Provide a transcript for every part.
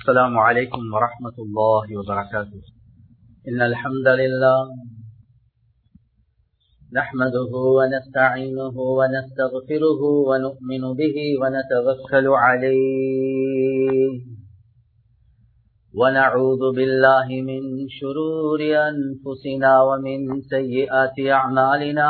السلام عليكم ورحمة الله وبركاته إن الحمد لله نحمده ونستعينه ونستغفره ونؤمن به ونتوكل عليه ونعوذ بالله من شرور أنفسنا ومن سيئات أعمالنا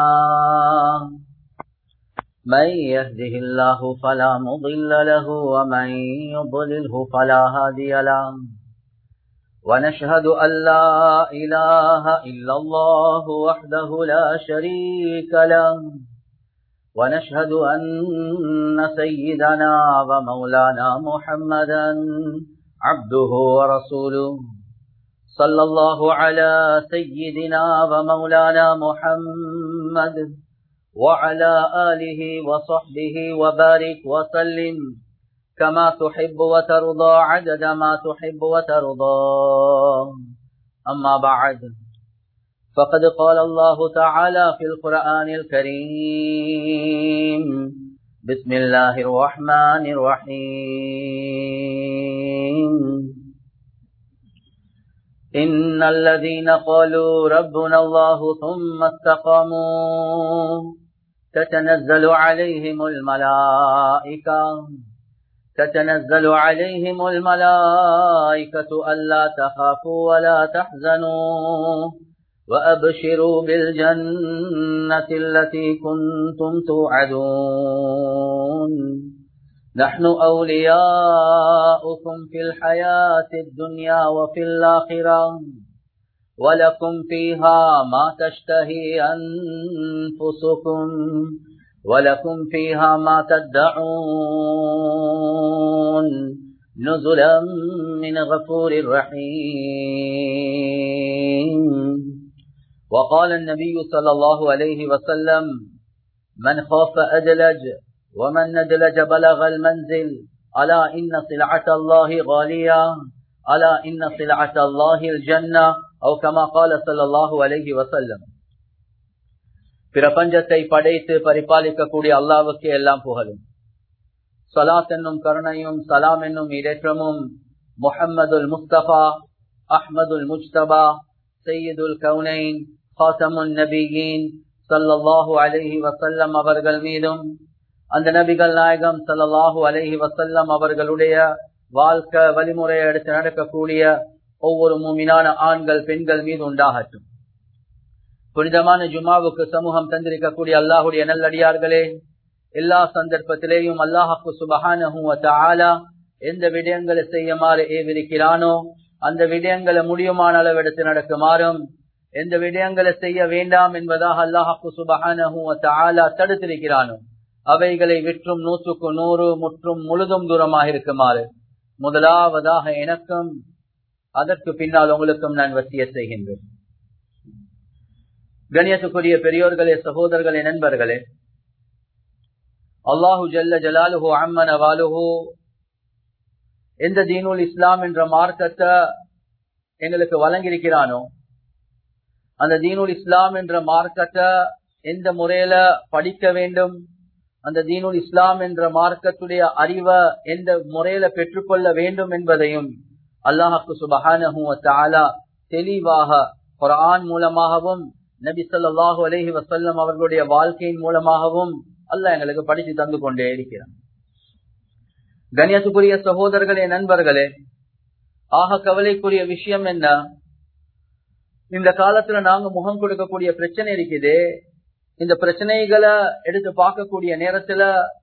من يهده الله فلا مضل له ومن يضلله فلا هادي له ونشهد أن لا إله إلا الله وحده لا شريك له ونشهد أن سيدنا ومولانا محمدا عبده ورسوله صلى الله على سيدنا ومولانا محمد وعلى آله وصحبه وبارك وسلم كما تحب وترضى عدد ما تحب وترضى أما بعد فقد قال الله تعالى في القرآن الكريم بسم الله الرحمن الرحيم إن الذين قالوا ربنا الله ثم استقاموا تتنزل عليهم الملائكة تتنزل عليهم الملائكة ألا تخافوا ولا تحزنوا وأبشروا بالجنة التي كنتم توعدون نحن أولياؤكم في الحياة الدنيا وفي الآخرة ولكم فيها ما تشتهي أنفسكم ولكم فيها ما تدعون نزلا من غفور رحيم وقال النبي صلى الله عليه وسلم من خاف أدلج ومن ندلج بلغ المنزل ألا إن سلعة الله غالية ألا إن سلعة الله الجنة أو كما قال صلى الله عليه وسلم பிரபஞ்சத்தை படைத்து பரிபாலிக்கக்கூடிய அல்லாவுக்கு எல்லாம் புகழும் சலாத் என்னும் கருணையும் சலாம் என்னும் இடேற்றமும் முஹம்மதுல் முஸ்தபா அஹ்மதுல் முஜ்தபா சையீதுல் கவுனைன் ஹாசமுன் நபியின் சல்லாஹூ அலஹி வசல்லம் அவர்கள் மீதும் அந்த நபிகள் நாயகம் சல்லாஹூ அலஹி வசல்லம் அவர்களுடைய வாழ்க்கை வழிமுறையை எடுத்து நடக்கக்கூடிய ஒவ்வொரு மூமினான ஆண்கள் பெண்கள் மீது உண்டாகட்டும் புனிதமான ஜுமாவுக்கு சமூகம் தந்திருக்கக்கூடிய அல்லாஹுடைய நல்லடியார்களே எல்லா சந்தர்ப்பத்திலேயும் அல்லாஹாக்கு சுபகான எந்த விடயங்களை செய்யுமாறு ஏவிருக்கிறானோ அந்த விடயங்களை முடியுமான அளவெடுத்து நடக்குமாறும் எந்த விடயங்களை செய்ய வேண்டாம் என்பதாக அல்லாஹாக்கு சுபகான தடுத்திருக்கிறானோ அவைகளை விற்றும் நூற்றுக்கு நூறு முற்றும் முழுதும் தூரமாக இருக்குமாறு முதலாவதாக எனக்கும் அதற்கு பின்னால் உங்களுக்கும் நான் வசிய செய்கின்றேன் கணியத்துக்குரிய பெரியோர்களே சகோதரர்களே நண்பர்களே அல்லாஹு ஜல்ல ஜலாலுஹோ அம்மன வாலுஹோ எந்த தீனுல் இஸ்லாம் என்ற மார்க்கத்தை எங்களுக்கு வழங்கியிருக்கிறானோ அந்த தீனுல் இஸ்லாம் என்ற மார்க்கத்தை எந்த முறையில படிக்க வேண்டும் அந்த தீனுல் இஸ்லாம் என்ற மார்க்கத்துடைய அறிவை எந்த முறையில பெற்றுக்கொள்ள வேண்டும் என்பதையும் அல்லாஹாக்கு சுபஹான தெளிவாக குரான் மூலமாகவும் நபி சொல்லாஹு அலஹி வசல்லம் அவர்களுடைய வாழ்க்கையின் மூலமாகவும் அல்ல எங்களுக்கு படித்து தந்து கொண்டே இருக்கிறான் கணியத்துக்குரிய சகோதரர்களே நண்பர்களே ஆக கவலைக்குரிய விஷயம் என்ன இந்த காலத்துல நாங்க முகம் கொடுக்கக்கூடிய பிரச்சனை இருக்குது இந்த பிரச்சனைகளை எடுத்து பார்க்கக்கூடிய நேரத்துல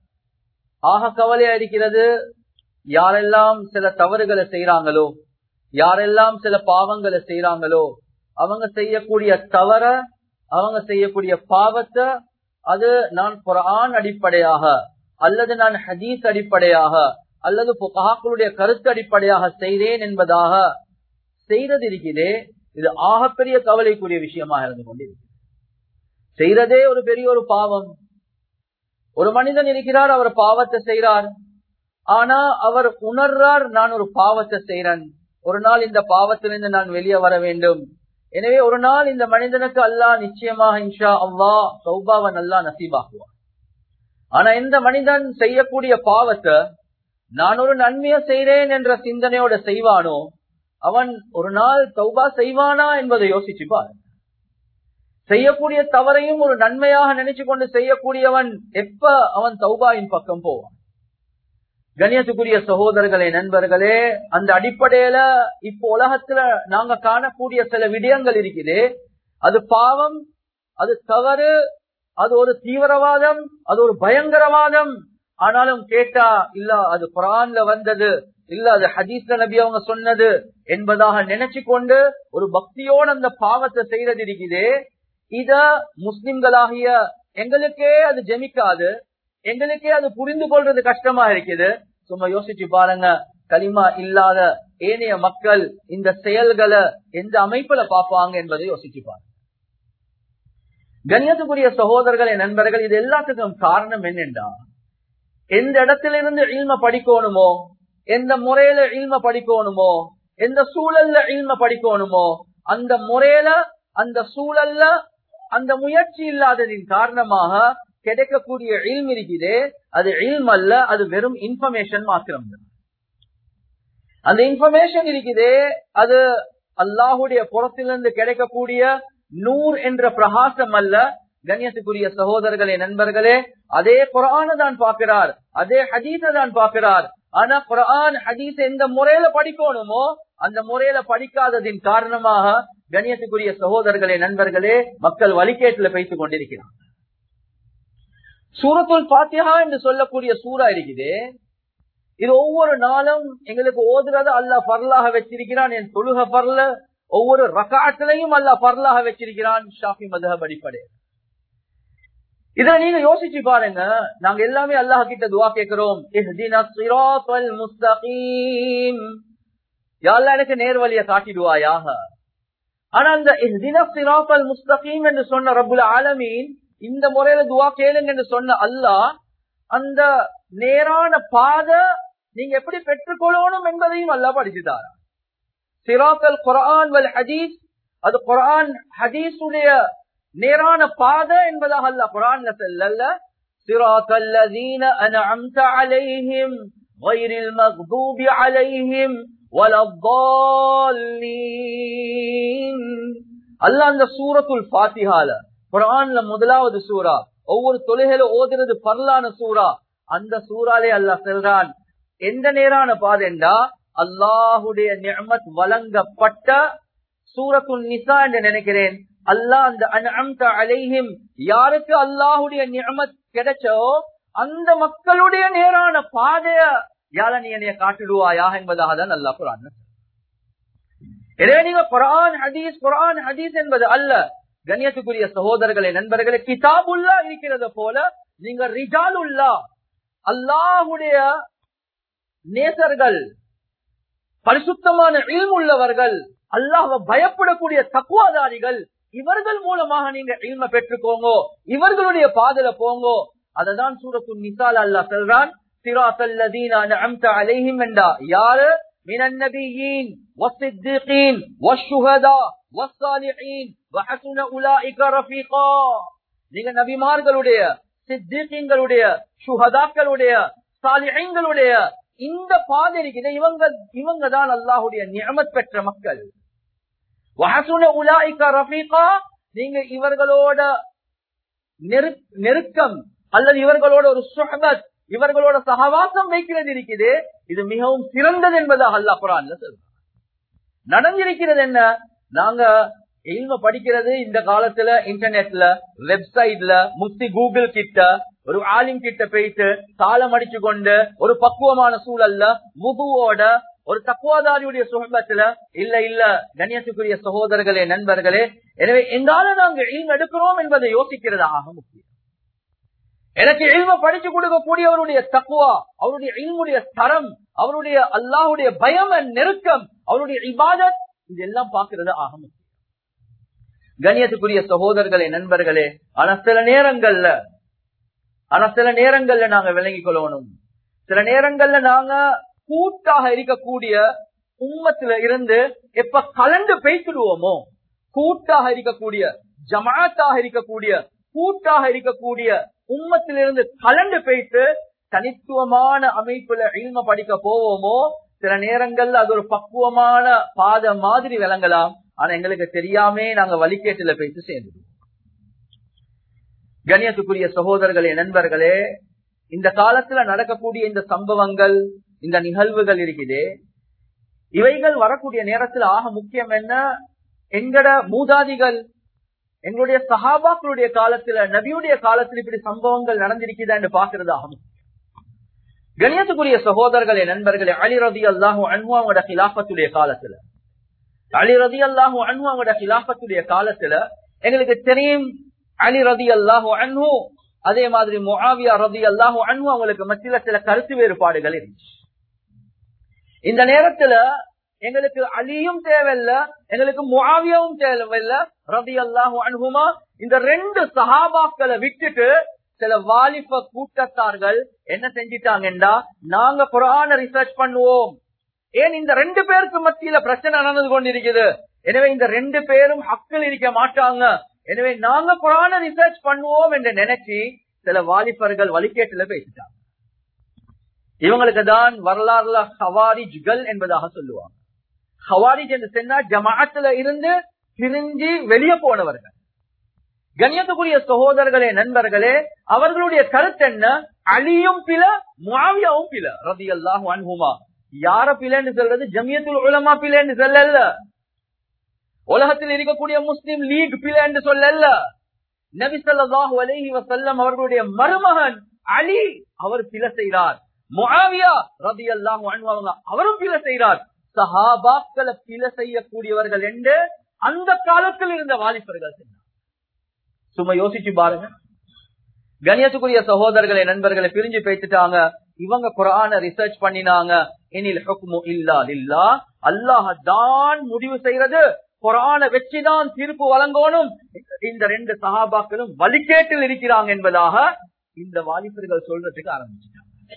ஆக கவலையா இருக்கிறது யாரெல்லாம் சில தவறுகளை செய்யறாங்களோ யாரெல்லாம் சில பாவங்களை செய்யறாங்களோ அவங்க செய்யக்கூடிய தவற அவங்க செய்யக்கூடிய பாவத்தை அது நான் குரான் அடிப்படையாக அல்லது நான் ஹதீஸ் அடிப்படையாக அல்லது புகாக்களுடைய கருத்து அடிப்படையாக செய்தேன் என்பதாக செய்தது இருக்கிறதே இது ஆகப்பெரிய கவலைக்குரிய விஷயமாக இருந்து கொண்டிருக்கு செய்யறதே ஒரு பெரிய ஒரு பாவம் ஒரு மனிதன் இருக்கிறார் அவர் பாவத்தை செய்கிறார் ஆனா அவர் உணர்றார் நான் ஒரு பாவத்தை செய்யறேன் ஒரு நாள் இந்த பாவத்திலிருந்து நான் வெளியே வர வேண்டும் எனவே ஒரு நாள் இந்த மனிதனுக்கு அல்லாஹ் நிச்சயமாக இன்ஷா அல்லா சௌபாவன் அல்லா நசீபாக்குவான் ஆனா இந்த மனிதன் செய்யக்கூடிய பாவத்தை நான் ஒரு நன்மையை செய்றேன் என்ற சிந்தனையோட செய்வானோ அவன் ஒரு நாள் தௌபா செய்வானா என்பதை யோசிச்சுப்பார் செய்யக்கூடிய தவறையும் ஒரு நன்மையாக நினைச்சு கொண்டு செய்யக்கூடியவன் எப்ப அவன் தௌபாயின் பக்கம் போவான் கணியத்துக்குரிய சகோதரர்களே நண்பர்களே அந்த அடிப்படையில இப்ப உலகத்துல நாங்க காணக்கூடிய சில விடயங்கள் இருக்குது அது பாவம் அது தவறு அது ஒரு தீவிரவாதம் அது ஒரு பயங்கரவாதம் ஆனாலும் கேட்டா இல்ல அது குரான்ல வந்தது இல்ல அது ஹதீஸ்ல நபி அவங்க சொன்னது என்பதாக நினைச்சு கொண்டு ஒரு பக்தியோட அந்த பாவத்தை செய்யறது இருக்குது இத முஸ்லிம்களாகிய எங்களுக்கே அது ஜெமிக்காது எங்களுக்கே அது புரிந்து கொள்றது கஷ்டமா இருக்குது சும்மா யோசிச்சு பாருங்க களிமா இல்லாத ஏனைய மக்கள் இந்த செயல்களை எந்த அமைப்புல பார்ப்பாங்க என்பதை யோசிச்சு பாருங்க கண்ணியத்துக்குரிய சகோதரர்களே நண்பர்கள் இது எல்லாத்துக்கும் காரணம் என்னென்றா எந்த இடத்துல இருந்து இல்ம படிக்கணுமோ எந்த முறையில இல்ம படிக்கணுமோ எந்த சூழல்ல இல்ம படிக்கணுமோ அந்த முறையில அந்த சூழல்ல அந்த முயற்சி இல்லாததின் காரணமாக கிடைக்கக்கூடிய இல்ம் இருக்குதே அது இல்ம் அல்ல அது வெறும் இன்ஃபர்மேஷன் மாத்திரம் அந்த இன்ஃபர்மேஷன் இருக்குதே அது அல்லாஹுடைய புறத்திலிருந்து கிடைக்கக்கூடிய நூர் என்ற பிரகாசம் அல்ல கண்ணியத்துக்குரிய சகோதரர்களே நண்பர்களே அதே குரான தான் பார்க்கிறார் அதே ஹதீஸ தான் பார்க்கிறார் ஆனா குரான் ஹதீஸ் எந்த முறையில படிக்கணுமோ அந்த முறையில படிக்காததின் காரணமாக கண்ணியத்துக்குரிய சகோதரர்களே நண்பர்களே மக்கள் வழிகேட்டுல பேசிக் கொண்டிருக்கிறார் சூரத்துல் பாத்தியா என்று சொல்லக்கூடிய சூறா இருக்குது இது ஒவ்வொரு நாளும் எங்களுக்கு ஓதுறத அல்ல பரலாக வச்சிருக்கிறான் என் தொழுக பரல ஒவ்வொரு ரகாத்திலையும் அல்ல பரலாக வச்சிருக்கிறான் ஷாஃபி மதஹப் அடிப்படை இத நீங்க யோசிச்சு பாருங்க நாங்க எல்லாமே அல்லாஹ் கிட்ட துவா கேட்கிறோம் யாழ்லா எனக்கு நேர்வழிய காட்டிடுவாயாக ஆனா அந்த சிராஃபல் முஸ்தகீம் என்று சொன்ன ரபுல் ஆலமீன் இந்த முறையில துவா கேளுங்க என்று சொன்ன அல்லாஹ் அந்த நேரான பாதை நீங்க எப்படி பெற்றுக்கொள்ளணும் என்பதையும் அல்லா படிச்சுட்டாரா சிராக்கல் குரான் வல் ஹதீஸ் அது குரான் ஹதீஸுடைய நேரான பாதை என்பதாக அல்ல குரான்ல செல்லல்ல சிராக்கல் லதீன அன்அம்த அலைஹிம் غير المغضوب عليهم ولا الضالين அல்லாஹ் அந்த சூரத்துல் ஃபாத்திஹால குரான்ல முதலாவது சூரா ஒவ்வொரு தொழுகையில ஓதுறது பரலான சூறா அந்த சூறாலே அல்லாஹ் செல்றான் எந்த நேரான பாதைண்டா அல்லாஹுடைய நியமத் வழங்கப்பட்ட சூரத்துல் நிசா என்று நினைக்கிறேன் அல்லாஹ் அந்த அன்அம்த அலைஹிம் யாருக்கு அல்லாஹுடைய நியமத் கிடைச்சோ அந்த மக்களுடைய நேரான பாதைய யார நீ என்னைய காட்டிடுவாயா என்பதாக தான் அல்லாஹ் குரான் எனவே நீங்க குரான் ஹதீஸ் குரான் ஹதீஸ் என்பது அல்ல கண்ணியத்துக்குரிய சகோதரர்களே நண்பர்களே கிதாபுல்லா இருக்கிறத போல நீங்க ரிஜாலுல்லா அல்லாஹுடைய நேசர்கள் பரிசுத்தமான இல்முள்ளவர்கள் அல்லாஹ பயப்படக்கூடிய தக்குவாதாரிகள் இவர்கள் மூலமாக நீங்க இல்ம பெற்றுக்கோங்க இவர்களுடைய பாதல போங்கோ அததான் சூரத்து நிசால் அல்லாஹ் சொல்றான் சிராத்தல்லதீன அன்அம்த அலைஹிம் என்றா யாரு من النبيين والصديقين والشهداء والصالحين وحسن اولئك رفيقا நீங்க நபிமார்களுடைய சித்திகளுடைய சுகதாக்களுடைய சாலிஹங்களுடைய இந்த பாதை இருக்குது இவங்க இவங்க தான் அல்லாஹுடைய நியமத் பெற்ற மக்கள் வஹசுன உலாயிக ரஃபீகா நீங்க இவர்களோட நெருக்கம் அல்லது இவர்களோட ஒரு சுஹபத் இவர்களோட சகவாசம் வைக்கிறது இருக்குது இது மிகவும் சிறந்தது என்பதாக அல்லா குரான்ல சொல்றான் நடந்திருக்கிறது என்ன நாங்க இல்ம படிக்கிறது இந்த காலத்துல இன்டர்நெட்ல வெப்சைட்ல முக்தி கூகுள் கிட்ட ஒரு ஆலிம் கிட்ட போயிட்டு தாளம் அடிச்சு கொண்டு ஒரு பக்குவமான சூழல்ல முதுவோட ஒரு தக்குவாதாரியுடைய சுகபத்துல இல்ல இல்ல கண்ணியத்துக்குரிய சகோதரர்களே நண்பர்களே எனவே எங்கால நாங்க இல்ம எடுக்கிறோம் என்பதை யோசிக்கிறது ஆக முக்கியம் எனக்கு இல்ம படிச்சு கொடுக்கக்கூடியவருடைய தக்குவா அவருடைய இல்முடைய தரம் அவருடைய அல்லாஹுடைய பயம் நெருக்கம் அவருடைய இபாதத் இதெல்லாம் பாக்குறது ஆக முக்கியம் கண்ணியத்துக்குரிய சகோதரர்களே நண்பர்களே ஆனா சில நேரங்கள்ல ஆனா சில நேரங்கள்ல நாங்க விளங்கிக் கொள்ளணும் சில நேரங்கள்ல நாங்க கூட்டாக இருக்கக்கூடிய உம்மத்துல இருந்து எப்ப கலந்து பேசிடுவோமோ கூட்டாக இருக்கக்கூடிய ஜமாத்தாக இருக்கக்கூடிய கூட்டாக இருக்கக்கூடிய உம்மத்திலிருந்து கலந்து பேய்த்து தனித்துவமான அமைப்புல இல்ம படிக்க போவோமோ சில நேரங்கள்ல அது ஒரு பக்குவமான பாதை மாதிரி விளங்கலாம் ஆனா எங்களுக்கு தெரியாமே நாங்க வழிகேட்டுல போயிட்டு சேர்ந்துடுவோம் கணியத்துக்குரிய சகோதரர்களே நண்பர்களே இந்த காலத்துல நடக்கக்கூடிய இந்த சம்பவங்கள் இந்த நிகழ்வுகள் இருக்குது இவைகள் வரக்கூடிய நேரத்தில் ஆக முக்கியம் என்ன எங்கட மூதாதிகள் எங்களுடைய சஹாபாக்களுடைய காலத்துல நபியுடைய காலத்தில் இப்படி சம்பவங்கள் நடந்திருக்குதா என்று பாக்குறது ஆகும் கணியத்துக்குரிய சகோதரர்களே நண்பர்களே அலி ரதி அல்லாஹூ அன்பு அவங்களோட கிலாபத்துடைய காலத்துல அலி ரதி அல்லாஹூ அன்பு அவங்களோட கிலாபத்துடைய காலத்துல எங்களுக்கு தெரியும் அலி ரதி அல்லாஹூ அன்பு அதே மாதிரி முஆவியா ரதி அல்லாஹூ அன்பு அவங்களுக்கு மத்தியில சில கருத்து வேறுபாடுகள் இருந்துச்சு இந்த நேரத்துல எங்களுக்கு அலியும் தேவையில்ல எங்களுக்கு முஆவியாவும் தேவையில்ல ரதி அல்லாஹு அன்ஹுமா இந்த ரெண்டு சஹாபாக்களை விட்டுட்டு சில வாலிப கூட்டத்தார்கள் என்ன செஞ்சிட்டாங்கடா நாங்க குரான ரிசர்ச் பண்ணுவோம் ஏன் இந்த ரெண்டு பேருக்கு மத்தியில பிரச்சனை நடந்து கொண்டிருக்குது எனவே இந்த ரெண்டு பேரும் ஹக்கில் இருக்க மாட்டாங்க எனவே நாங்க குரான ரிசர்ச் பண்ணுவோம் என்று நினைச்சு சில வாலிபர்கள் வழிகேட்டுல பேசிட்டாங்க இவங்களுக்கு தான் வரலாறுல ஹவாரிஜ்கள் என்பதாக சொல்லுவாங்க ஹவாரிஜ் என்று சொன்னா ஜமாத்துல இருந்து பிரிஞ்சு வெளியே போனவர்கள் கண்ணியத்துக்குரிய சகோதரர்களே நண்பர்களே அவர்களுடைய கருத்து என்ன அலியும் பில முவாவியாவும் பில ரதி அல்லாஹு அன்ஹுமா யார பிள்ளைன்னு சொல்றது ஜமியத்துல் உலமா பிள்ளைன்னு சொல்லல உலகத்தில் இருக்கக்கூடிய முஸ்லிம் லீக் பிள்ளைன்னு சொல்லல நபி ஸல்லல்லாஹு அலைஹி வஸல்லம் அவர்களுடைய மருமகன் அலி அவர் பிழை செய்கிறார் முஆவியா ரலியல்லாஹு அன்ஹு அவங்க அவரும் பிழை செய்கிறார் சஹாபாக்களை பிழை செய்யக்கூடியவர்கள் என்று அந்த காலத்தில் இருந்த வாலிபர்கள் சொன்னார் சும்மா யோசிச்சு பாருங்க கணியத்துக்குரிய சகோதரர்களை நண்பர்களை பிரிஞ்சு பேசிட்டாங்க இவங்க குரான ரிசர்ச் பண்ணினாங்க எனில் ஹுக்மு இல்லா இல்லா அல்லாஹ் தான் முடிவு செய்யறது குரான வச்சுதான் தீர்ப்பு வழங்கணும் இந்த ரெண்டு சகாபாக்களும் வழிகேட்டில் இருக்கிறாங்க என்பதாக இந்த வாலிபர்கள் சொல்றதுக்கு ஆரம்பிச்சிட்டாங்க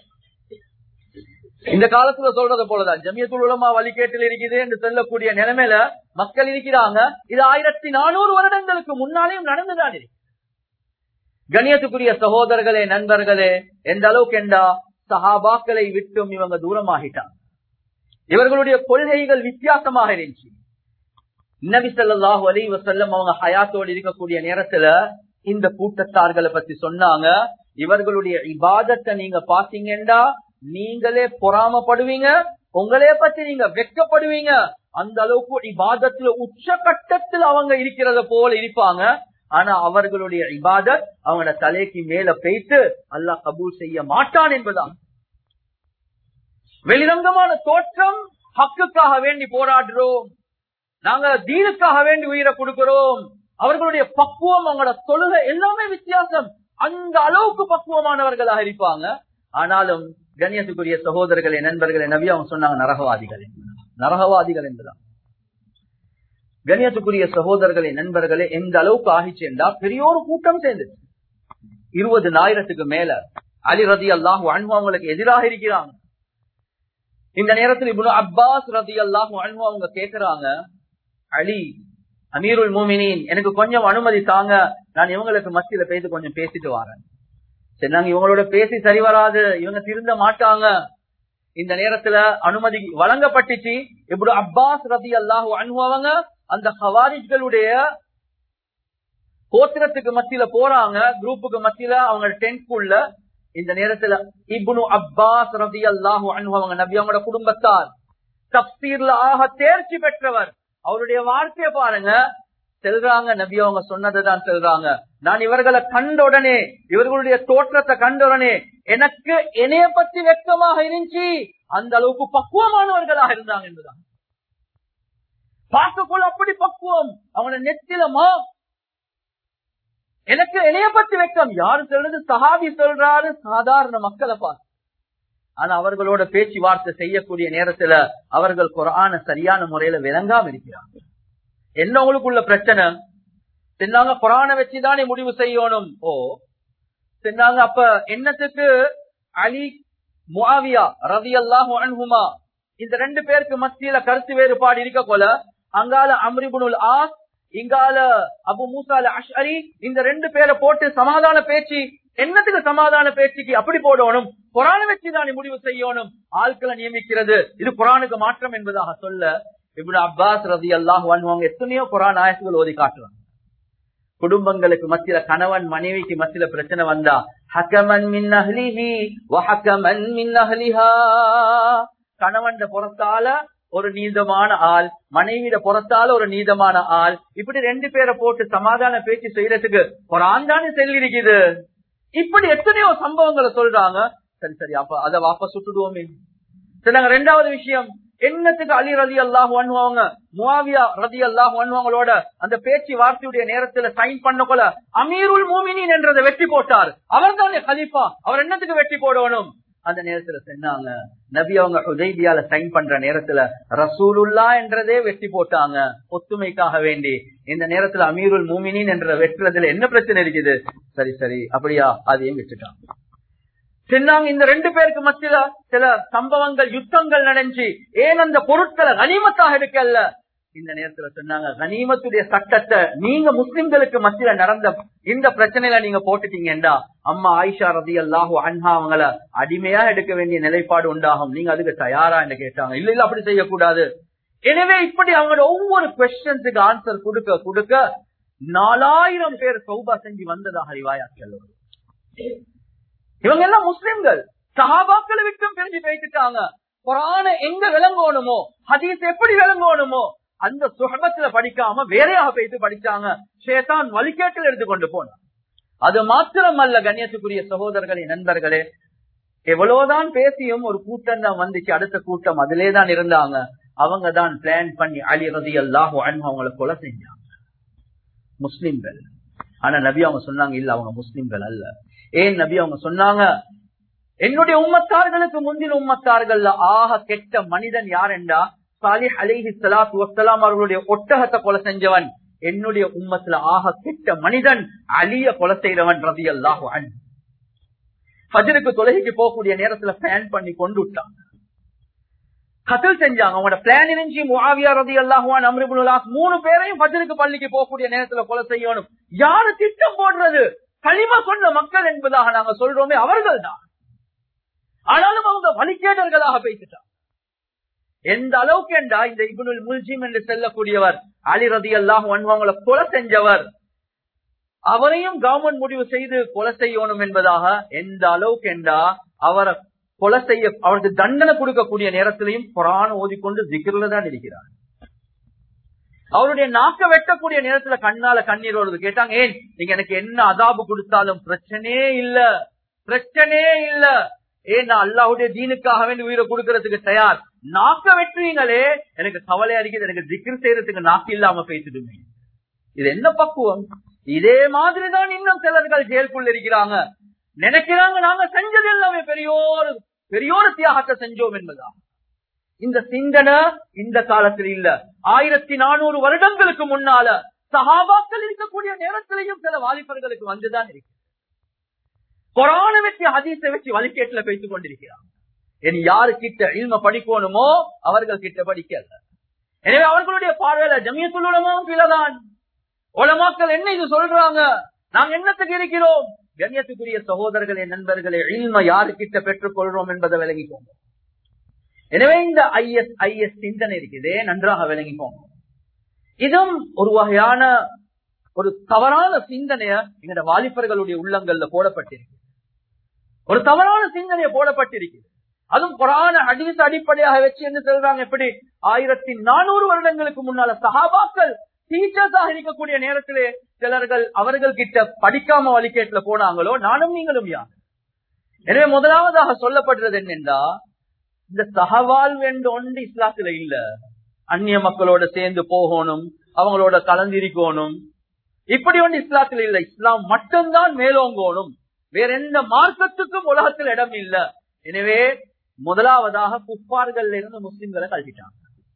இந்த காலத்துல சொல்றது போலதான் ஜமியத்துல் உலமா வழிகேட்டில் இருக்குது என்று சொல்லக்கூடிய நிலைமையில மக்கள் இருக்கிறாங்க இது ஆயிரத்தி நானூறு வருடங்களுக்கு முன்னாலேயும் நடந்துதான் இருக்கு கணியத்துக்குரிய சகோதரர்களே நண்பர்களே எந்த அளவுக்கு என்றா சஹாபாக்களை விட்டும் இவங்க தூரமாகிட்டாங்க இவர்களுடைய கொள்கைகள் வித்தியாசமாக இருந்துச்சு நபி ஸல்லல்லாஹு அலைஹி வஸல்லம் அவங்க ஹயாத்தோடு இருக்கக்கூடிய நேரத்துல இந்த கூட்டத்தார்களை பத்தி சொன்னாங்க இவர்களுடைய இபாதத்தை நீங்க பாத்தீங்கன்னா நீங்களே பொறாமப்படுவீங்க உங்களே பத்தி நீங்க வெட்கப்படுவீங்க அந்த அளவுக்கு இபாதத்துல உச்சகட்டத்தில் அவங்க இருக்கிறத போல இருப்பாங்க ஆனா அவர்களுடைய இபாதத் அவங்களோட தலைக்கு மேல பெய்த்து அல்லாஹ் கபூல் செய்ய மாட்டான் என்பதான் வெளிரங்கமான தோற்றம் ஹக்குக்காக வேண்டி போராடுறோம் நாங்க தீனுக்காக வேண்டி உயிரை கொடுக்கிறோம் அவர்களுடைய பக்குவம் அவங்களோட தொழுகை எல்லாமே வித்தியாசம் அந்த அளவுக்கு பக்குவமானவர்களாக இருப்பாங்க ஆனாலும் கண்ணியத்துக்குரிய சகோதரர்களே நண்பர்களே நபி அவங்க சொன்னாங்க நரகவாதிகள் என்பதா. நரகவாதிகள் என்பதான் கண்ணியத்துக்குரிய சகோதரர்களே நண்பர்களே எந்த அளவுக்கு ஆகிச்சு என்றா பெரிய ஒரு கூட்டம் சேர்ந்துச்சு இருபது ஆயிரத்துக்கு மேல அலி ரதி அல்லாஹு அன்பு அவங்களுக்கு எதிராக இருக்கிறாங்க இந்த நேரத்தில் இவ்வளவு அப்பாஸ் ரதி அல்லாஹு அன்பு அவங்க கேட்கிறாங்க அலி அமீருல் மூமினின் எனக்கு கொஞ்சம் அனுமதி தாங்க நான் இவங்களுக்கு மத்தியில பேசி கொஞ்சம் பேசிட்டு வரேன் சரி நாங்க இவங்களோட பேசி சரி வராது இவங்க திருந்த மாட்டாங்க இந்த நேரத்துல அனுமதி வழங்கப்பட்டுச்சு இப்படி அப்பாஸ் ரதி அல்லாஹு அனுபவங்க அந்த ஹவாரிஜ்களுடைய கோத்திரத்துக்கு மத்தியில போறாங்க குரூப்புக்கு மத்தியில அவங்க டென்ட்குள்ள இந்த நேரத்துல இப்னு அப்பாஸ் ரதி அல்லாஹு அனுபவங்க நபி அவங்களோட குடும்பத்தார் தப்சீர்ல ஆக தேர்ச்சி பெற்றவர் அவருடைய வார்த்தையை பாருங்க செல்றாங்க நபி அவங்க சொன்னதுதான் செல்றாங்க நான் இவர்களை கண்ட உடனே இவர்களுடைய தோற்றத்தை கண்ட உடனே எனக்கு என்னைய பத்தி வெக்கமாக இருந்துச்சு அந்த அளவுக்கு பக்குவமானவர்களாக இருந்தாங்க என்பதுதான் பார்க்கக்குள்ள அப்படி பக்குவம் அவங்களோட நெத்திலமா எனக்கு என்னைய பத்தி வெக்கம் யாரு சொல்றது சஹாபி சொல்றாரு சாதாரண மக்களை பார்த்து ஆனா அவர்களோட பேச்சுவார்த்தை செய்யக்கூடிய நேரத்துல அவர்கள் குரான சரியான முறையில விளங்காம இருக்கிறாங்க என்ன உங்களுக்குள்ள பிரச்சனை சொன்னாங்க குரான வச்சுதானே முடிவு செய்யணும் ஓ சொன்னாங்க அப்ப என்னத்துக்கு அலி முஆவியா ரவி அல்லாஹு அன்ஹுமா இந்த ரெண்டு பேருக்கு மத்தியில கருத்து வேறுபாடு இருக்க போல அங்கால அம்ரிபுனுல் ஆஸ் இங்கால அபு மூசால அஷ்அரி இந்த ரெண்டு பேரை போட்டு சமாதான பேச்சு என்னத்துக்கு சமாதான பேச்சுக்கு அப்படி போடணும் குரானை வச்சுதான் நீ முடிவு செய்யணும் ஆட்களை நியமிக்கிறது இது குரானுக்கு மாற்றம் என்பதாக சொல்ல இப்படி அப்பாஸ் ரதி அல்லாஹ் அவங்க எத்தனையோ குரான் ஆயத்துகள் ஓதி காட்டுறாங்க குடும்பங்களுக்கு மத்தியில கணவன் மனைவிக்கு மத்தியில பிரச்சனை வந்தா ஹக்கமன் மின் அஹ்லிஹி வஹக்கமன் மின் அஹ்லிஹா கணவன் புறத்தால ஒரு நீதமான ஆள் மனைவியிட புறத்தால ஒரு நீதமான ஆள் இப்படி ரெண்டு பேரை போட்டு சமாதான பேச்சு செய்யறதுக்கு ஒரு ஆண்டானு செல்லிருக்குது இப்படி எத்தனையோ சம்பவங்களை சொல்றாங்க சரி சரி அப்ப அத வாப்ப சுட்டுடுவோமே சரி நாங்க ரெண்டாவது விஷயம் என்னத்துக்கு அலி ரதி அல்லாஹ் பண்ணுவாங்க முவாவியா ரதி அல்லாஹ் பண்ணுவாங்களோட அந்த பேச்சு வார்த்தையுடைய நேரத்துல சைன் பண்ண அமீருல் மூமினின் என்றதை வெற்றி போட்டார் அவர் தானே கலிஃபா அவர் என்னத்துக்கு வெற்றி போடணும் அந்த நேரத்துல சொன்னாங்க நபி அவங்க உதய்பியால சைன் பண்ற நேரத்துல ரசூலுல்லா என்றதே வெற்றி போட்டாங்க ஒத்துமைக்காக வேண்டி இந்த நேரத்துல அமீருல் மூமினின் என்ற வெட்டுறதுல என்ன பிரச்சனை இருக்குது சரி சரி அப்படியா அதையும் விட்டுட்டாங்க சொன்னாங்க இந்த ரெண்டு பேருக்கு மத்தியில சில சம்பவங்கள் யுத்தங்கள் நடந்துச்சு ஏன் அந்த பொருட்களை கனிமத்தாக எடுக்கல இந்த நேரத்துல சொன்னாங்க கனிமத்துடைய சட்டத்தை நீங்க முஸ்லிம்களுக்கு மத்தியில நடந்த இந்த பிரச்சனையில நீங்க போட்டுட்டீங்கடா அம்மா ஆயிஷா ரதி அல்லாஹூ அன்ஹா அவங்கள அடிமையா எடுக்க வேண்டிய நிலைப்பாடு உண்டாகும் நீங்க அதுக்கு தயாரா என்று கேட்டாங்க இல்ல இல்ல அப்படி செய்யக்கூடாது எனவே இப்படி அவங்களோட ஒவ்வொரு கொஸ்டின்ஸுக்கு ஆன்சர் கொடுக்க கொடுக்க நாலாயிரம் பேர் சௌபா செஞ்சு வந்ததாக ரிவாயாக்கள் இவங்க எல்லாம் முஸ்லிம்கள் சஹாபாக்களை விட்டும் பிரிஞ்சு பேசிட்டாங்க குரான எங்க விளங்கணுமோ ஹதீஸ் எப்படி விளங்கணுமோ அந்த சுகமத்துல படிக்காம வேறையாக பேசி படிச்சாங்க சேதான் வழிகேட்டில் எடுத்துக்கொண்டு போனான் அது மாத்திரம் அல்ல கண்ணியத்துக்குரிய சகோதரர்களே நண்பர்களே எவ்வளவுதான் பேசியும் ஒரு கூட்டம் தான் வந்துச்சு அடுத்த கூட்டம் அதிலே தான் இருந்தாங்க அவங்க தான் பிளான் பண்ணி அலி ரதி அல்லாஹோ அவங்களை கொலை செஞ்சாங்க முஸ்லிம்கள் ஆனா நபி அவங்க சொன்னாங்க இல்ல அவங்க முஸ்லிம்கள் அல்ல ஏன் நபி அவங்க சொன்னாங்க என்னுடைய உம்மத்தார்களுக்கு முந்தின உம்மத்தார்கள் ஆக கெட்ட மனிதன் யார் என்றா சாலிஹ் அலிஹி சலாத்து வசலாம் அவர்களுடைய ஒட்டகத்தை கொலை செஞ்சவன் என்னுடைய உம்மத்துல ஆக கெட்ட மனிதன் அலிய கொலை செய்தவன் ரதி அல்லாஹு அன் ஃபஜருக்கு தொலைகைக்கு போகக்கூடிய நேரத்துல பிளான் பண்ணி கொண்டு விட்டாங்க கத்தில் செஞ்சாங்க அவங்களோட பிளான் இருந்துச்சு முஆவியா ரதி அல்லாஹுவான் அம்ரிபுல்லாஸ் மூணு பேரையும் ஃபஜருக்கு பள்ளிக்கு போகக்கூடிய நேரத்துல கொலை செய்யணும் யாரு திட்டம் போடுறது களிமா கொண்ட மக்கள் என்பதாக நாங்க சொல்றோமே அவர்கள் தான் ஆனாலும் அவங்க வழிகேடர்களாக பேசிட்டாங்க எந்த அளவுக்கு என்றா இந்த இபுனுல் முல்ஜிம் என்று செல்லக்கூடியவர் அலி ரதி அல்லாஹ் அவங்களை கொலை செஞ்சவர் அவரையும் கவர்மெண்ட் முடிவு செய்து கொலை செய்யணும் என்பதாக எந்த அளவுக்கு என்றா அவரை கொலை செய்ய அவருக்கு தண்டனை கொடுக்கக்கூடிய நேரத்திலையும் குரான் ஓதிக்கொண்டு ஜிக்கிரில தான் இருக்கிறார் அவருடைய நாக்க வெட்டக்கூடிய நேரத்துல கண்ணால கண்ணீர் வருது கேட்டாங்க ஏன் நீங்க எனக்கு என்ன அதாபு கொடுத்தாலும் பிரச்சனையே இல்ல பிரச்சனையே இல்ல ஏன் நான் அல்லாஹுடைய தீனுக்காக வேண்டி உயிரை கொடுக்கறதுக்கு தயார் நாக்க வெட்டுவீங்களே எனக்கு கவலை அடிக்குது எனக்கு திக்ர் செய்யறதுக்கு நாக்கு இல்லாம பேசிடுமே இது என்ன பக்குவம் இதே மாதிரிதான் இன்னும் சிலர்கள் ஜெயிலுக்குள்ள இருக்கிறாங்க நினைக்கிறாங்க நாங்க செஞ்சது எல்லாமே பெரியோரு பெரியோரு தியாகத்தை செஞ்சோம் என்பதா இந்த சிந்தனை இந்த காலத்தில் இல்ல ஆயிரத்தி நானூறு வருடங்களுக்கு முன்னால சகாபாக்கள் இருக்கக்கூடிய நேரத்திலையும் சில வாலிபர்களுக்கு வந்துதான் இருக்கு கொரோன வச்சு ஹதீஸை வச்சு வழிகேட்டுல பேசிக் கொண்டிருக்கிறாங்க இனி யாரு கிட்ட இல்ம படிக்கணுமோ அவர்கள் கிட்ட படிக்கல எனவே அவர்களுடைய பார்வையில ஜமியத்துள்ளமும் பிறதான் உலமாக்கள் என்ன இது சொல்றாங்க நாங்க என்னத்துக்கு இருக்கிறோம் கண்ணியத்துக்குரிய சகோதரர்களே நண்பர்களே இல்ம யாரு கிட்ட பெற்றுக் கொள்றோம் என்பதை விளங்கிக்கோங்க எனவே இந்த ஐஎஸ் ஐஎஸ் சிந்தனை இருக்குதே நன்றாக விளங்கிக்கோங்க இதுவும் ஒரு வகையான ஒரு தவறான சிந்தனைய எங்கட வாலிபர்களுடைய உள்ளங்கள்ல போடப்பட்டிருக்கு ஒரு தவறான சிந்தனைய போடப்பட்டிருக்குது அதுவும் குரான ஹதீஸ் அடிப்படையாக வச்சு என்ன சொல்றாங்க எப்படி ஆயிரத்தி நானூறு வருடங்களுக்கு முன்னால சஹாபாக்கள் டீச்சர்ஸாக இருக்கக்கூடிய நேரத்திலே சிலர்கள் அவர்கள் கிட்ட படிக்காம வழிகேட்டுல போனாங்களோ நானும் நீங்களும் யார் எனவே முதலாவதாக சொல்லப்படுறது என்னென்றா இந்த சகவாழ்வு என்ற ஒன்று இஸ்லாத்துல இல்ல அந்நிய மக்களோட சேர்ந்து போகணும் அவங்களோட கலந்திருக்கணும் இப்படி ஒன்று இஸ்லாத்துல இல்ல இஸ்லாம் மட்டும்தான் மேலோங்கணும் வேற எந்த மார்க்கத்துக்கும் உலகத்தில் இடம் இல்ல எனவே முதலாவதாக குப்பார்கள் இருந்து முஸ்லிம்களை கழட்டிட்டாங்க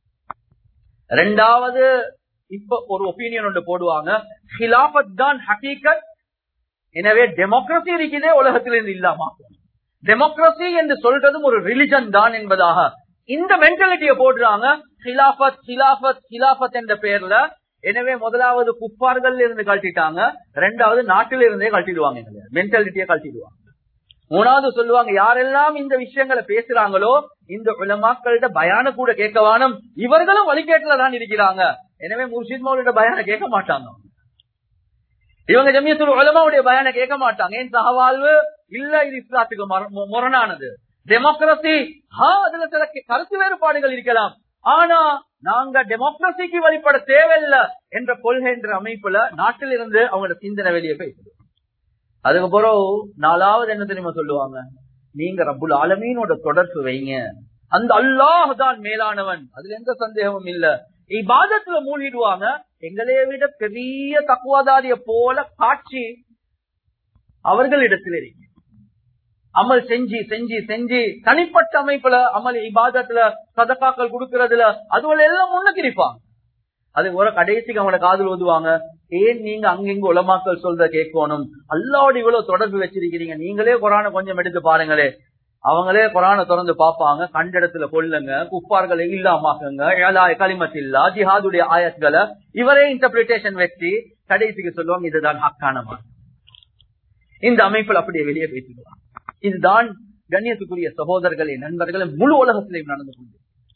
ரெண்டாவது இப்ப ஒரு ஒப்பீனியன் ஒன்று போடுவாங்க ஹிலாபத் தான் ஹகீகத் எனவே டெமோக்ரஸி இருக்குதே உலகத்திலிருந்து இல்லாம டெமோக்ரஸி என்று சொல்றதும் ஒரு ரிலிஜன் தான் என்பதாக இந்த மென்டாலிட்டியை போடுறாங்க ஹிலாபத் ஹிலாபத் ஹிலாபத் என்ற பெயர்ல எனவே முதலாவது குப்பார்கள் இருந்து கழட்டிட்டாங்க ரெண்டாவது நாட்டில இருந்தே கழட்டிடுவாங்க மென்டாலிட்டியை கழட்டிடுவாங்க மூணாவது சொல்லுவாங்க யாரெல்லாம் இந்த விஷயங்களை பேசுறாங்களோ இந்த உலமாக்கள்கிட்ட பயான கூட கேட்கவானும் இவர்களும் வழிகேட்டுல தான் இருக்கிறாங்க எனவே முர்ஷித் மௌலியோட பயான கேட்க மாட்டாங்க இவங்க ஜமியத்துல உலமாவுடைய பயான கேட்க மாட்டாங்க ஏன் சகவாழ்வு இல்ல இது இஸ்லாத்துக்கு மர- முரணானது டெமோக்ரஸி அதுல சில கருத்து வேறுபாடுகள் இருக்கலாம் ஆனா நாங்க டெமோக்ரஸிக்கு வழிபட தேவையில்லை என்ற கொள்கை என்ற அமைப்புல நாட்டில் இருந்து அவங்களோட சிந்தனை வெளியே பேசுது அதுக்கு பிறகு நாலாவது என்ன தெரியுமா சொல்லுவாங்க நீங்க ரப்புல் ஆலமீனோட தொடர்பு வைங்க அந்த அல்லாஹ் தான் மேலானவன் அதுல எந்த சந்தேகமும் இல்ல இபாதத்துல மூழ்கிடுவாங்க எங்களைய விட பெரிய தக்குவாதாரிய போல காட்சி அவர்களிடத்தில் இருக்கு அமல் செஞ்சு செஞ்சு செஞ்சு தனிப்பட்ட அமைப்புல அமல் இபாதத்துல சதக்காக்கள் கொடுக்கறதுல அதுவரை எல்லாம் முன்னுக்கு இருப்பாங்க அது ஒரு கடைசிக்கு அவங்கள காதல் ஓதுவாங்க ஏன் நீங்க அங்கிங்க உலமாக்கள் சொல்றத கேட்கணும் அல்லாவோட இவ்வளவு தொடர்பு வச்சிருக்கிறீங்க நீங்களே குரான கொஞ்சம் எடுத்து பாருங்களே அவங்களே குரான திறந்து பார்ப்பாங்க கண்ட இடத்துல கொல்லுங்க குப்பார்களை இல்லாமாக்குங்க ஏழாய களிமத்தில்லா ஜிஹாதுடைய ஆயத்களை இவரே இன்டர்பிரிட்டேஷன் வச்சு கடைசிக்கு சொல்லுவாங்க இதுதான் ஹக்கான மார்க்கம். இந்த அமைப்பில் அப்படியே வெளியே பேசிடுவாங்க இதுதான் கண்ணியத்துக்குரிய சகோதரர்களே நண்பர்களே முழு உலகத்திலையும் நடந்து கொண்டு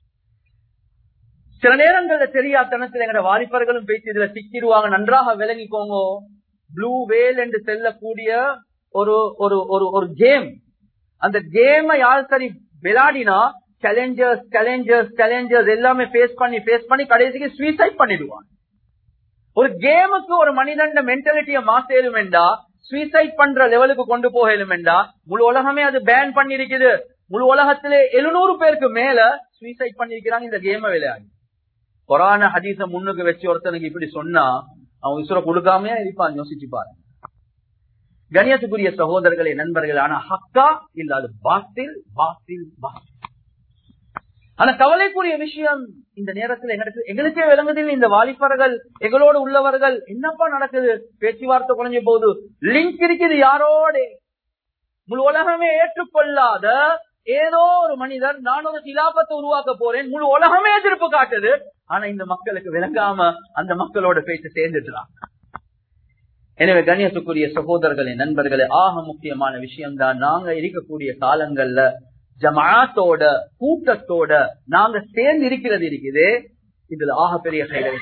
சில நேரங்கள்ல தெரியாதனத்துல எங்க வாலிபர்களும் பேசி இதுல சிக்கிடுவாங்க நன்றாக விளங்கிக்கோங்க ப்ளூ வேல் என்று செல்லக்கூடிய ஒரு ஒரு ஒரு ஒரு கேம் அந்த கேமை யார் சரி விளையாடினா சேலஞ்சர்ஸ் சேலஞ்சர்ஸ் சேலஞ்சர்ஸ் எல்லாமே ஃபேஸ் பண்ணி ஃபேஸ் பண்ணி கடைசிக்கு சூசைட் பண்ணிடுவாங்க ஒரு கேமுக்கு ஒரு மனிதன் மென்டாலிட்டிய மாத்தேலும் என்றா சூசைட் பண்ற லெவலுக்கு கொண்டு போகலும் என்றா முழு உலகமே அது பேன் பண்ணிருக்குது முழு உலகத்திலே எழுநூறு பேருக்கு மேல சூசைட் பண்ணிருக்கிறாங்க இந்த கேமை விளையாடி கொரான ஹதீச முன்னுக்கு வச்சு ஒருத்தனுக்கு இப்படி சொன்னா அவன் உசுர கொடுக்காமையா இருப்பான் யோசிச்சு பாருங்க கணியத்துக்குரிய சகோதரர்களே நண்பர்கள் ஆனா ஹக்கா இல்லாத பாத்தில் பாத்தில் பாத்தில் ஆனா கவலைக்குரிய விஷயம் இந்த நேரத்துல எங்களுக்கு எங்களுக்கே விளங்குதில் இந்த வாலிபர்கள் எங்களோடு உள்ளவர்கள் என்னப்பா நடக்குது பேச்சுவார்த்தை குறைஞ்ச போது லிங்க் இருக்குது யாரோட முழு உலகமே ஏற்றுக்கொள்ளாத ஏதோ ஒரு மனிதர் நான் ஒரு கிலாபத்தை உருவாக்க போறேன் முழு உலகமே எதிர்ப்பு காட்டுது ஆனா இந்த மக்களுக்கு விளங்காம அந்த மக்களோட பேச்சு சேர்ந்துட்டுறாங்க எனவே கண்ணியத்துக்குரிய சகோதரர்களே நண்பர்களே ஆக முக்கியமான விஷயம் தான் நாங்க இருக்கக்கூடிய காலங்கள்ல ஜமாத்தோட கூட்டத்தோட நாங்க சேர்ந்து இருக்கிறது இருக்குது இதுல ஆக பெரிய செயல்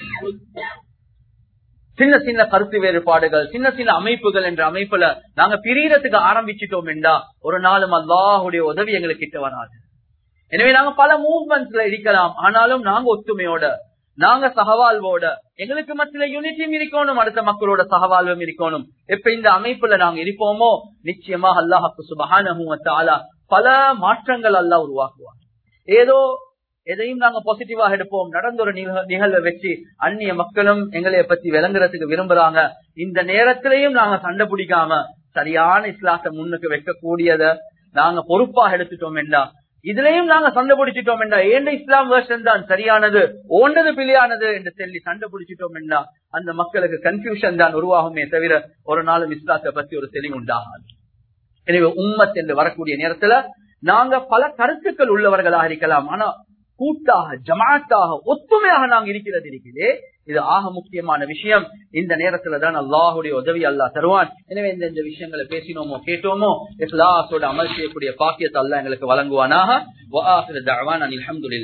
சின்ன சின்ன கருத்து வேறுபாடுகள் சின்ன சின்ன அமைப்புகள் என்ற அமைப்புல நாங்க பிரியறதுக்கு ஆரம்பிச்சிட்டோம் என்றா ஒரு நாளும் அல்லாஹுடைய உதவி எங்களுக்கு கிட்ட வராது எனவே நாங்க பல மூவ்மெண்ட்ஸ்ல இருக்கலாம் ஆனாலும் நாங்க ஒத்துமையோட நாங்க சகவாழ்வோட எங்களுக்கு மத்தியில யூனிட்டியும் இருக்கணும் அடுத்த மக்களோட சகவாழ்வும் இருக்கணும் எப்ப இந்த அமைப்புல நாங்க இருப்போமோ நிச்சயமா அல்லாஹாக்கு சுபகான பல மாற்றங்கள் அல்லாஹ் உருவாக்குவார் ஏதோ எதையும் நாங்க பாசிட்டிவாக எடுப்போம் நடந்த ஒரு நிகழ்- நிகழ்வை வச்சு அந்நிய மக்களும் எங்களைய பத்தி விளங்குறதுக்கு விரும்புறாங்க இந்த நேரத்திலையும் நாங்க சண்டை பிடிக்காம சரியான இஸ்லாத்தை முன்னுக்கு வைக்கக்கூடியத நாங்க பொறுப்பாக எடுத்துட்டோம் என்றா இதுலயும் நாங்க சண்டை பிடிச்சிட்டோம் என்றா ஏண்ட இஸ்லாம் வேர்ஷன் தான் சரியானது ஓண்டது பிழையானது என்று சொல்லி சண்டை பிடிச்சிட்டோம் என்றா அந்த மக்களுக்கு கன்ஃபியூஷன் தான் உருவாகுமே தவிர ஒரு நாளும் இஸ்லாத்தை பத்தி ஒரு தெளிவு உண்டாகாது எனவே உம்மத் என்று வரக்கூடிய நேரத்துல நாங்க பல கருத்துக்கள் உள்ளவர்களாக இருக்கலாம் ஆனா கூட்டாக ஜமாத்தாக ஒத்துமையாக நாங்க இருக்கிறது இருக்குது இது ஆக முக்கியமான விஷயம் இந்த நேரத்துல தான் அல்லாஹுடைய உதவி அல்லாஹ் தருவான் எனவே இந்த இந்த விஷயங்களை பேசினோமோ கேட்டோமோ இஸ்லாத்தோட அமல் செய்யக்கூடிய பாக்கியத்தை அல்லாஹ் எங்களுக்கு வழங்குவானாக வஆகிரு தஅவானா அனில் ஹம்துலில்லாஹ்